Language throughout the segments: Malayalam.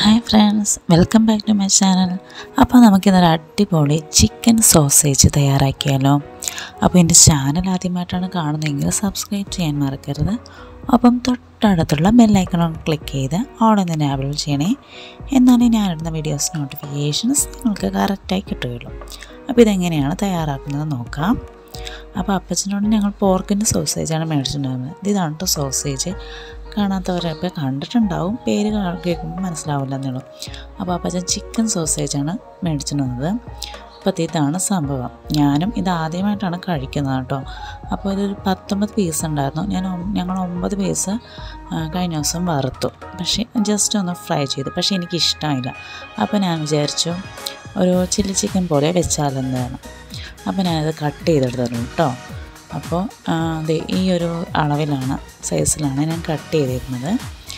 hi friends welcome back to my channel അപ്പോൾ നമുക്കിന്നൊരു അടിപൊളി ചിക്കൻ സോസേജ് തയ്യാറാക്കിയാലോ അപ്പോൾ എൻ്റെ ചാനൽ ആദ്യമായിട്ടാണ് കാണുന്നതെങ്കിൽ സബ്സ്ക്രൈബ് ചെയ്യാൻ മറക്കരുത് അപ്പം തൊട്ടടുത്തുള്ള ബെല്ലൈക്കൺ ക്ലിക്ക് ചെയ്ത് ഓൾ എന്ന് എനാബിൾ ചെയ്യണേ എന്നാലേ ഞാനിടുന്ന വീഡിയോസ് നോട്ടിഫിക്കേഷൻസ് നിങ്ങൾക്ക് കറക്റ്റായി കിട്ടുകയുള്ളൂ അപ്പോൾ ഇതെങ്ങനെയാണ് തയ്യാറാക്കുന്നത് നോക്കാം അപ്പോൾ അപ്പച്ചനോട് ഞങ്ങൾ പോർക്കിൻ്റെ സോസേജാണ് മേടിച്ചിട്ടുണ്ടായിരുന്നത് ഇതാണ് കേട്ടോ സോസേജ് കാണാത്തവരൊക്കെ കണ്ടിട്ടുണ്ടാവും പേര് കാ- കേൾക്കുമ്പോൾ മനസ്സിലാവില്ല എന്നുള്ളൂ അപ്പോൾ അപ്പച്ചൻ ചിക്കൻ സോസേജാണ് മേടിച്ചിട്ടുള്ളത് അപ്പോൾ ഇതാണ് സംഭവം ഞാനും ഇത് ആദ്യമായിട്ടാണ് കഴിക്കുന്നത് കേട്ടോ അപ്പോൾ ഇതൊരു പത്തൊമ്പത് പീസ് ഉണ്ടായിരുന്നു ഞാൻ ഒം- ഞങ്ങൾ ഒമ്പത് പീസ് ആ, കഴിഞ്ഞ ദിവസം വറുത്തു പക്ഷേ ജസ്റ്റ് ഒന്ന് ഫ്രൈ ചെയ്തു പക്ഷേ എനിക്ക് ഇഷ്ടമായില്ല അപ്പോൾ ഞാൻ വിചാരിച്ചു ഒരു ചില്ലി ചിക്കൻ പോലെ വെച്ചാലെന്താണ് അപ്പോൾ ഞാനത് കട്ട് ചെയ്തെടുത്തത് കേട്ടോ അപ്പോൾ ആ, ദേ ഈ ഒരു അളവിലാണ് സൈസിലാണ് ഞാൻ കട്ട് ചെയ്തേക്കുന്നത്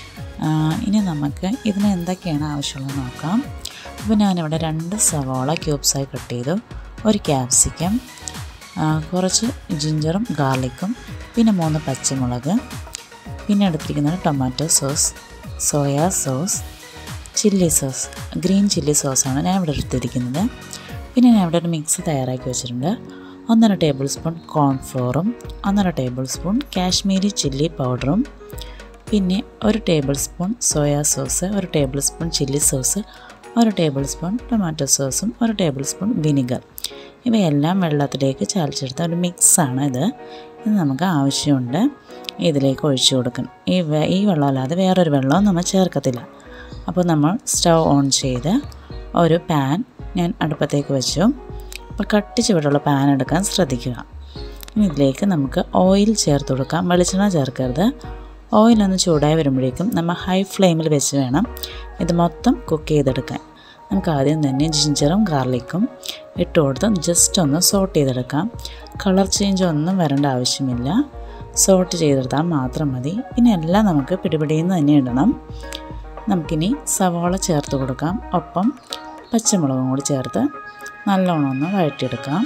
ആ, ഇനി നമുക്ക് ഇതിന് എന്തൊക്കെയാണ് ആവശ്യമുള്ളത് നോക്കാം അപ്പോൾ ഞാനിവിടെ രണ്ട് സവാള ക്യൂബ്സായി കട്ട് ചെയ്തു ഒരു ക്യാപ്സിക്കം ആ, കുറച്ച് ജിഞ്ചറും ഗാർലിക്കും പിന്നെ മൂന്ന് പച്ചമുളക് പിന്നെ എടുത്തിരിക്കുന്നത് tomato sauce soya sauce chilli sauce green chilli സോസാണ് ഞാൻ ഇവിടെ എടുത്തിരിക്കുന്നത് പിന്നെ ഞാൻ ഇവിടെ ഒരു മിക്സ് തയ്യാറാക്കി വെച്ചിട്ടുണ്ട് ഒന്നര ടേബിൾ സ്പൂൺ കോൺഫ്ലോറും ഒന്നര ടേബിൾ സ്പൂൺ കാശ്മീരി ചില്ലി പൗഡറും പിന്നെ ഒരു ടേബിൾ സ്പൂൺ സോയാ സോസ് ഒരു ടേബിൾ സ്പൂൺ ചില്ലി സോസ് ഒരു ടേബിൾ സ്പൂൺ ടൊമാറ്റോ സോസും ഒരു ടേബിൾ സ്പൂൺ വിനിഗർ ഇവയെല്ലാം വെള്ളത്തിലേക്ക് ചാലിച്ചെടുത്ത ഒരു മിക്സാണ് ഇത് ഇത് നമുക്ക് ആവശ്യമുണ്ട് ഇതിലേക്ക് ഒഴിച്ചു കൊടുക്കണം ഈ വെ- ഈ വെള്ളം അല്ലാതെ വേറൊരു വെള്ളവും നമ്മൾ ചേർക്കത്തില്ല അപ്പോൾ നമ്മൾ സ്റ്റൗ ഓൺ ചെയ്ത് ഒരു പാൻ ഞാൻ അടുപ്പത്തേക്ക് വെച്ചു അപ്പോൾ കട്ടി ചുവടുള്ള പാൻ എടുക്കാൻ ശ്രദ്ധിക്കുക ഇനി ഇതിലേക്ക് നമുക്ക് ഓയിൽ ചേർത്ത് കൊടുക്കാം വെളിച്ചെണ്ണ ചേർക്കരുത് ഓയിലൊന്ന് ചൂടായി വരുമ്പോഴേക്കും നമ്മൾ ഹൈ ഫ്ലെയിമിൽ വെച്ച് വേണം ഇത് മൊത്തം കുക്ക് ചെയ്തെടുക്കാൻ നമുക്ക് ആദ്യം തന്നെ ജിഞ്ചറും ഗാർലിക്കും ഇട്ട് കൊടുത്ത് ജസ്റ്റ് ഒന്ന് സോട്ട് ചെയ്തെടുക്കാം കളർ ചേഞ്ച് ഒന്നും വരേണ്ട ആവശ്യമില്ല സോട്ട് ചെയ്തെടുത്താൽ മാത്രം മതി പിന്നെ എല്ലാം നമുക്ക് പിടിപിടിയിൽ തന്നെ ഇടണം നമുക്കിനി സവാള ചേർത്ത് കൊടുക്കാം ഒപ്പം പച്ചമുളകും കൂടി ചേർത്ത് നല്ലോണം ഒന്ന് വഴറ്റിയെടുക്കാം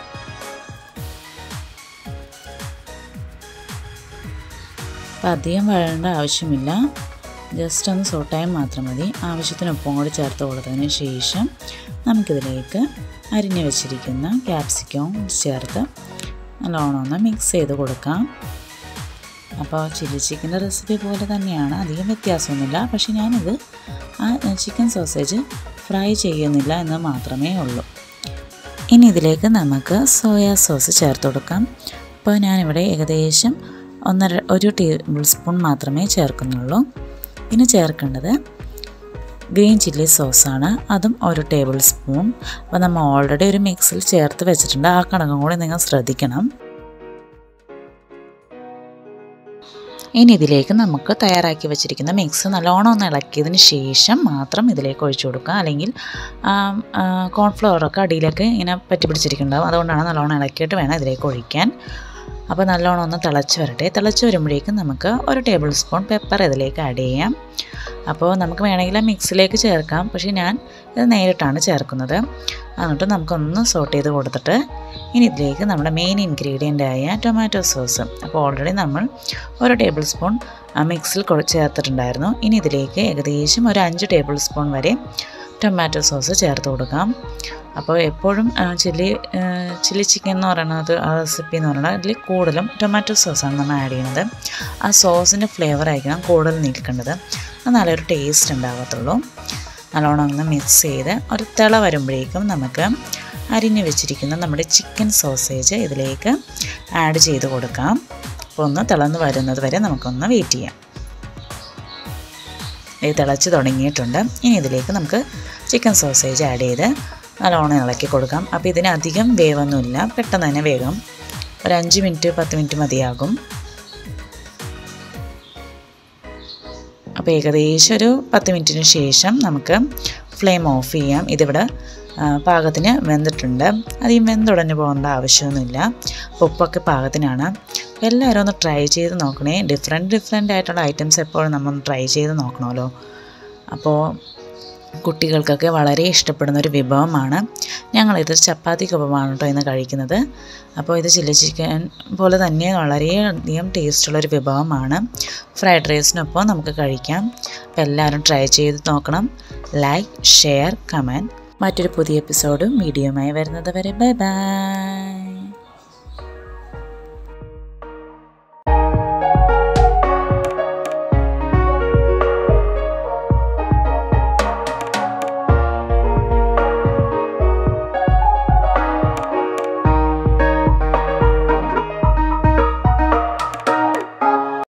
അപ്പം അധികം വഴേണ്ട ആവശ്യമില്ല ജസ്റ്റ് ഒന്ന് സോട്ടായാൽ മാത്രം മതി ആവശ്യത്തിന് ഉപ്പും കൂടി ചേർത്ത് കൊടുത്തതിന് ശേഷം നമുക്കിതിലേക്ക് അരിഞ്ഞു വെച്ചിരിക്കുന്ന ക്യാപ്സിക്കവും ചേർത്ത് നല്ലോണം ഒന്ന് മിക്സ് ചെയ്ത് കൊടുക്കാം അപ്പോൾ ചില്ലി ചിക്കൻ്റെ റെസിപ്പി പോലെ തന്നെയാണ് അധികം വ്യത്യാസമൊന്നുമില്ല പക്ഷേ ഞാനിത് ആ ചിക്കൻ സോസേജ് ഫ്രൈ ചെയ്യുന്നില്ല എന്ന് മാത്രമേ ഉള്ളൂ ഇനി ഇതിലേക്ക് നമുക്ക് സോയാ സോസ് ചേർത്ത് കൊടുക്കാം അപ്പോൾ ഞാനിവിടെ ഏകദേശം ഒന്നര ഒരു ടേബിൾ സ്പൂൺ മാത്രമേ ചേർക്കുന്നുള്ളൂ ഇനി ചേർക്കേണ്ടത് ഗ്രീൻ ചില്ലി സോസാണ് അതും ഒരു ടേബിൾ സ്പൂൺ അപ്പോൾ നമ്മൾ ഓൾറെഡി ഒരു മിക്സിൽ ചേർത്ത് വെച്ചിട്ടുണ്ട് ആ കണക്കും കൂടി നിങ്ങൾ ശ്രദ്ധിക്കണം ഇനി ഇതിലേക്ക് നമുക്ക് തയ്യാറാക്കി വെച്ചിരിക്കുന്ന മിക്സ് നല്ലോണം ഒന്ന് ഇളക്കിയതിന് ശേഷം മാത്രം ഇതിലേക്ക് ഒഴിച്ചു കൊടുക്കുക അല്ലെങ്കിൽ കോൺഫ്ലവറൊക്കെ അടിയിലേക്ക് ഇങ്ങനെ പറ്റി പിടിച്ചിരിക്കുന്നുണ്ടാവും അതുകൊണ്ടാണ് നല്ലോണം ഇളക്കിയിട്ട് വേണം ഇതിലേക്ക് ഒഴിക്കാൻ അപ്പോൾ നല്ലോണം ഒന്ന് തിളച്ച് വരട്ടെ തിളച്ച് വരുമ്പോഴേക്കും നമുക്ക് ഒരു ടേബിൾ സ്പൂൺ പെപ്പർ ഇതിലേക്ക് ആഡ് ചെയ്യാം അപ്പോൾ നമുക്ക് വേണമെങ്കിൽ ആ മിക്സിലേക്ക് ചേർക്കാം പക്ഷേ ഞാൻ ഇത് നേരിട്ടാണ് ചേർക്കുന്നത് എന്നിട്ട് നമുക്കൊന്ന് സോട്ട് ചെയ്ത് കൊടുത്തിട്ട് ഇനി ഇതിലേക്ക് നമ്മുടെ മെയിൻ ഇൻഗ്രീഡിയൻ്റ് ആയ ടൊമാറ്റോ സോസ് അപ്പോൾ ഓൾറെഡി നമ്മൾ ഒരു ടേബിൾ സ്പൂൺ മിക്സിൽ കൊ- ചേർത്തിട്ടുണ്ടായിരുന്നു ഇനി ഇതിലേക്ക് ഏകദേശം ഒരു അഞ്ച് ടേബിൾ സ്പൂൺ വരെ ടൊമാറ്റോ സോസ് ചേർത്ത് കൊടുക്കാം അപ്പോൾ എപ്പോഴും ആ, ചില്ലി ആ, ചില്ലി ചിക്കൻ എന്ന് പറയുന്നത് ആ റെസിപ്പി എന്ന് പറയുന്നത് അതിൽ കൂടുതലും ടൊമാറ്റോ സോസാണ് നമ്മൾ ആഡ് ചെയ്യുന്നത് ആ സോസിൻ്റെ ഫ്ലേവർ ആയിരിക്കണം കൂടുതൽ നിൽക്കേണ്ടത് അത് നല്ലൊരു ടേസ്റ്റ് ഉണ്ടാകത്തുള്ളൂ നല്ലോണം ഒന്ന് മിക്സ് ചെയ്ത് ഒരു തിള വരുമ്പോഴേക്കും നമുക്ക് അരിഞ്ഞു വെച്ചിരിക്കുന്ന നമ്മുടെ ചിക്കൻ സോസേജ് ഇതിലേക്ക് ആഡ് ചെയ്ത് കൊടുക്കാം അപ്പോൾ ഒന്ന് തിളന്ന് വരുന്നത് വരെ നമുക്കൊന്ന് വെയിറ്റ് ചെയ്യാം ഇത് തിളച്ച് തുടങ്ങിയിട്ടുണ്ട് ഇനി ഇതിലേക്ക് നമുക്ക് ചിക്കൻ സോസേജ് ആഡ് ചെയ്ത് നല്ലോണം ഇളക്കി കൊടുക്കാം അപ്പോൾ ഇതിന് അധികം വേവൊന്നുമില്ല പെട്ടെന്ന് തന്നെ വേഗം ഒരു അഞ്ച് മിനിറ്റ് പത്ത് മിനിറ്റ് മതിയാകും അപ്പോൾ ഏകദേശം ഒരു പത്ത് മിനിറ്റിന് ശേഷം നമുക്ക് ഫ്ലെയിം ഓഫ് ചെയ്യാം ഇതിവിടെ ആ, പാകത്തിന് വെന്തിട്ടുണ്ട് അധികം വെന്തുടഞ്ഞു പോകേണ്ട ആവശ്യമൊന്നുമില്ല അപ്പോൾ ഉപ്പൊക്കെ പാകത്തിനാണ് അപ്പോൾ എല്ലാവരും ഒന്ന് ട്രൈ ചെയ്ത് നോക്കണേ ഡിഫറെൻറ്റ് ഡിഫറെൻ്റ് ആയിട്ടുള്ള ഐറ്റംസ് എപ്പോഴും നമ്മൾ ട്രൈ ചെയ്ത് നോക്കണമല്ലോ അപ്പോൾ കുട്ടികൾക്കൊക്കെ വളരെ ഇഷ്ടപ്പെടുന്ന ഒരു വിഭവമാണ് ഞങ്ങളിത് ചപ്പാത്തിക്കൊപ്പമാണ് കേട്ടോ ഇന്ന് കഴിക്കുന്നത് അപ്പോൾ ഇത് ചില്ലി ചിക്കൻ പോലെ തന്നെ വളരെയധികം ടേസ്റ്റുള്ളൊരു വിഭവമാണ് ഫ്രൈഡ് റൈസിനൊപ്പം നമുക്ക് കഴിക്കാം അപ്പോൾ എല്ലാവരും ട്രൈ ചെയ്ത് നോക്കണം ലൈക്ക് ഷെയർ കമൻറ്റ് മറ്റൊരു പുതിയ എപ്പിസോഡും വീഡിയോയുമായി വരുന്നത് വരെ ബൈ ബൈ